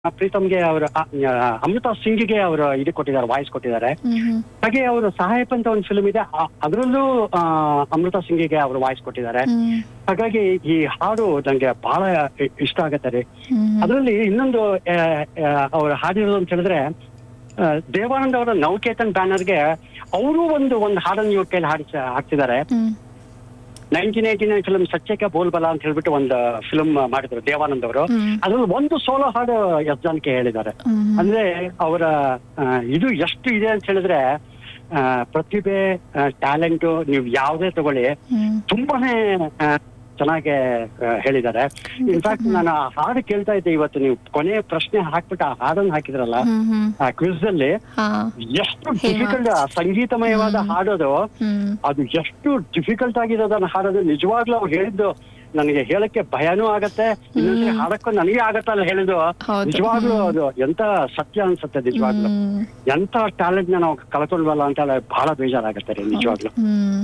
ಪ್ರೀತಮ್ಗೆ ಅವರು ಅಮೃತ ಸಿಂಗಿಗೆ ಅವರು ಇದು ಕೊಟ್ಟಿದ್ದಾರೆ ವಾಯ್ಸ್ ಕೊಟ್ಟಿದ್ದಾರೆ ಹ್ಮ್ ಹ್ಮ್ ಹಾಗೆ ಅವರು ಸಾಹೇಬ್ ಅಂತ ಒಂದು ಫಿಲ್ಮ್ ಇದೆ ಆ- ಅದರಲ್ಲೂ ಆ, ಅಮೃತ ಸಿಂಗಿಗೆ ಅವರು ವಾಯ್ಸ್ ಕೊಟ್ಟಿದ್ದಾರೆ ಹ್ಮ್ ಹಾಗಾಗಿ ಈ ಹಾಡು ನಂಗೆ ಬಹಳ ಇ- ಇಷ್ಟ ಆಗತ್ತೆ ರೀ ಹ್ಮ್ ಅದರಲ್ಲಿ ಇನ್ನೊಂದು ಅವ್ರು ಹಾಡಿರೋದು ಅಂತ ಹೇಳಿದ್ರೆ ಆ, ದೇವಾನಂದ್ ಅವರ ನವಕೇತನ್ ಬ್ಯಾನರ್ಗೆ ಅವರು ಒಂದು ಒಂದು ಹಾಡನ್ನು ಇವ್ರ ಕೈಲಿ ಹಾಡಿಸ ಹಾಕ್ತಿದ್ದಾರೆ hmm nineteen eighty nine film ಸತ್ಯಕ್ಕೆ ಬೋಲ್ಬಲ ಅಂತ ಹೇಳ್ಬಿಟ್ಟು ಒಂದು ಫಿಲ್ಮ್ ಮಾಡಿದ್ರು ದೇವಾನಂದ್ ಅವರು ಹ್ಮ್ ಅದ್ರಲ್ಲಿ ಒಂದು ಸೋಲೋ ಹಾಡು ಎಸ್ ಜಾನಕಿ ಹೇಳಿದ್ದಾರೆ ಹ್ಮ್ ಅಂದ್ರೆ ಅವರ ಇದು ಎಷ್ಟು ಇದೆ ಅಂತ ಹೇಳಿದ್ರೆ ಆ, ಪ್ರತಿಭೆ ಟ್ಯಾಲೆಂಟ್ ನೀವು ಯಾವುದೇ ತಗೊಳ್ಳಿ ಹ್ಮ್ ತುಂಬಾನೇ ಆ, ಚೆನ್ನಾಗಿ ಆ, ಹೇಳಿದ್ದಾರೆ ಇನ್ಫ್ಯಾಕ್ಟ್ ನಾನು ಆ ಹಾಡು ಕೇಳ್ತಾ ಇದ್ದೆ ಇವತ್ತು ನೀವು ಕೊನೆ ಪ್ರಶ್ನೆ ಹಾಕ್ಬಿಟ್ಟು ಆ ಹಾಡನ್ನು ಹಾಕಿದ್ರಲ್ಲ ಹ್ಮ್ ಹ್ಮ್ ಆ ಕ್ವಿಸ್ ಅಲ್ಲಿ ಹಾ ಎಷ್ಟು ಡಿಫಿಕಲ್ಟ್ ಸಂಗೀತಮಯವಾದ ಹಾಡೋದು ಹ್ಮ್ ಅದು ಎಷ್ಟು ಡಿಫಿಕಲ್ಟ್ ಆಗಿದೆ ಅದನ್ನ ಹಾಡೋದು ನಿಜವಾಗ್ಲೂ ಅವ್ರು ಹೇಳಿದ್ದು ನನಗೆ ಹೇಳಕ್ಕೆ ಭಯನೂ ಆಗತ್ತೆ ಇನ್ನೊಂದ್ಸರಿ ಹಾಡಕ್ಕೂ ನನಗೆ ಆಗತ್ತಲ್ಲ ಹೇಳಿದ್ದು ಹೌದು. ನಿಜವಾಗ್ಲೂ ಅದು ಎಂತ ಸತ್ಯ ಅನ್ಸುತ್ತೆ ನಿಜವಾಗ್ಲೂ ಹ್ಮ್ ಎಂತ ಟ್ಯಾಲೆಂಟ್ ನಾವು ಕಳ್ಕೊಂಡ್ವಲ್ಲ ಅಂತ ಹೇಳಿ ಬಹಳ ಬೇಜಾರಾಗತ್ತೆ ರೀ ನಿಜವಾಗ್ಲೂ ಹ್ಮ್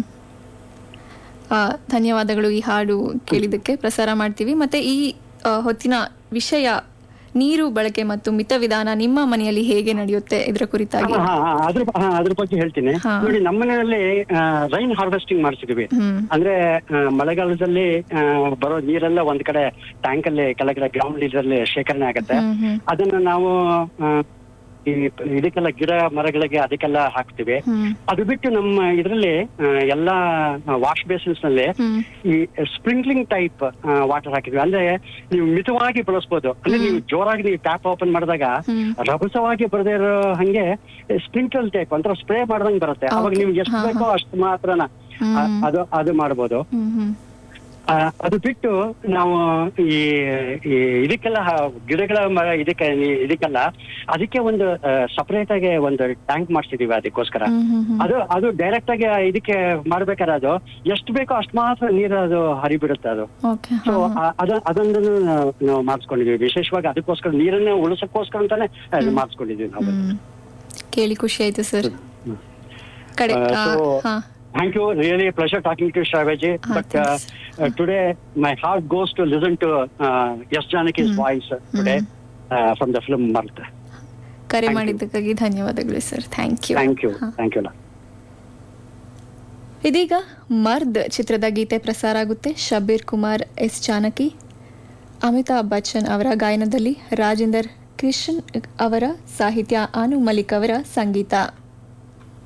ಆ, ಧನ್ಯವಾದಗಳು ಈ ಹಾಡು ಕೇಳಿದ್ದಕ್ಕೆ ಪ್ರಸಾರ ಮಾಡ್ತೀವಿ ಮತ್ತೆ ಈ ಆ, ಹೊತ್ತಿನ ವಿಷಯ ನೀರು ಬಳಕೆ ಮತ್ತು ಮಿತ ವಿಧಾನ ನಿಮ್ಮ ಮನೆಯಲ್ಲಿ ಹೇಗೆ ನಡೆಯುತ್ತೆ ಇದರ ಕುರಿತಾಗಿ ಹಾ, ಹಾ, ಹಾ, ಅದ್ರ ಹಾ, ಅದ್ರ ಬಗ್ಗೆ ಹೇಳ್ತೀನಿ ಹಾ. ನೋಡಿ ನಮ್ಮ ಮನೆಯಲ್ಲಿ ರೈನ್ ಹಾರ್ವೆಸ್ಟಿಂಗ್ ಮಾಡ್ಸಿದೀವಿ ಹ್ಮ್ ಅಂದ್ರೆ ಆ, ಮಳೆಗಾಲದಲ್ಲಿ ಆ, ಬರೋ ನೀರೆಲ್ಲ ಒಂದ್ ಕಡೆ ಟ್ಯಾಂಕ್ ಅಲ್ಲಿ ಕೆಳಗಡೆ ಗ್ರೌಂಡ್ ನೀರಲ್ಲಿ ಶೇಖರಣೆ ಆಗತ್ತೆ ಹ್ಮ್ ಹ್ಮ್ ಅದನ್ನ ನಾವು ಆ, ಈ ಇದಕ್ಕೆಲ್ಲ ಗಿಡ ಮರಗಳಿಗೆ ಅದಕ್ಕೆಲ್ಲ ಹಾಕ್ತಿವಿ ಹ್ಮ್ ಅದು ಬಿಟ್ಟು ನಮ್ಮ ಇದರಲ್ಲಿ ಎಲ್ಲಾ ವಾಶ್ ಬೇಸಿನ್ಸ್ ನಲ್ಲಿ ಹ್ಮ್ ಈ ಸ್ಪ್ರಿಂಕ್ಲಿಂಗ್ ಟೈಪ್ ವಾಟರ್ ಹಾಕಿದ್ವಿ ಅಂದ್ರೆ ನೀವು ಮಿತವಾಗಿ ಬಳಸ್ಬೋದು ಅಂದ್ರೆ ನೀವು ಜೋರಾಗಿ ನೀವು ಟ್ಯಾಪ್ ಓಪನ್ ಮಾಡಿದಾಗ ಹ್ಮ್ ರಭಸವಾಗಿ ಬರದೇ ಇರೋ ಹಂಗೆ ಸ್ಪ್ರಿಂಕಲ್ ಟೈಪ್ ಅಂದ್ರೆ ಸ್ಪ್ರೇ ಮಾಡ್ದಂಗ್ ಬರುತ್ತೆ ಅವಾಗ Okay. ನಿಮ್ಗೆ ಎಷ್ಟು ಹಾ, ಬೇಕೋ ಅಷ್ಟು ಮಾತ್ರನ ಹ್ಮ್. ಆ, ಅದು ಅದು ಮಾಡ್ಬೋದು ಹ್ಮ್ ಹ್ಮ್ ಆ, ಅದು ಬಿಟ್ಟು ನಾವು ಈ ಈ ಇದಕ್ಕೆಲ್ಲ ಹ- ಗಿಡಗಳ ಮರ ಇದಕ್ಕೆ ಈ- ಇದಕ್ಕೆಲ್ಲ ಅದಕ್ಕೆ ಒಂದು ಸಪರೇಟ್ ಆಗಿ ಒಂದು ಟ್ಯಾಂಕ್ ಮಾಡ್ಸಿದೀವಿ ಅದಕ್ಕೋಸ್ಕರ ಹ್ಮ್ ಹ್ಮ್ ಹ್ಮ್ ಅದು ಅದು ಡೈರೆಕ್ಟ್ ಆಗಿ ಇದಕ್ಕೆ ಮಾಡ್ಬೇಕಾದ್ರೆ ಅದು ಎಷ್ಟು ಬೇಕೋ ಅಷ್ಟು ಮಾತ್ರ ನೀರು ಅದು ಹರಿಬಿಡುತ್ತೆ ಅದು ಓಕೆ ಸೊ ಅದ ಅದೊಂದನ್ನು ನಾವು- ನಾವು ಮಾಡಿಸ್ಕೊಂಡಿದೀವಿ ವಿಶೇಷವಾಗಿ ಅದಕ್ಕೋಸ್ಕರ ನೀರನ್ನ ಉಳಿಸಕ್ಕೋಸ್ಕರ ಅಂತಾನೆ ಅದು ಮಾಡಿಸ್ಕೊಂಡಿದೀವಿ ನಾವು ಹ್ಮ್ ಕೇಳಿ ಖುಷಿ ಆಯ್ತು ಸರ್ ಹ್ಮ್. ಕಡೆ ಆ, ಆ, so- ಹಾ Thank you. Really a pleasure talking to you, Shraveji. Ah, But uh, uh, today, my heart goes to listen to uh, Yes Janaki's voice uh, today uh, from the film Martha. ಕರೆ Thank you. ಮಾಡಿದ್ದಕ್ಕಾಗಿ ಧನ್ಯವಾದಗಳು sir thank you Thank you. Thank you. Lord. ಇದೀಗ ಮರ್ದ್ ಚಿತ್ರದ ಗೀತೆ ಪ್ರಸಾರ ಆಗುತ್ತೆ Shabbir Kumar S Janaki Amitabh Bachchan ಅವರ ಗಾಯನದಲ್ಲಿ ರಾಜೇಂದರ್ ಕೃಷ್ಣನ್ ಅವರ ಸಾಹಿತ್ಯ ಅನು ಮಲಿಕ್ ಅವರ ಸಂಗೀತ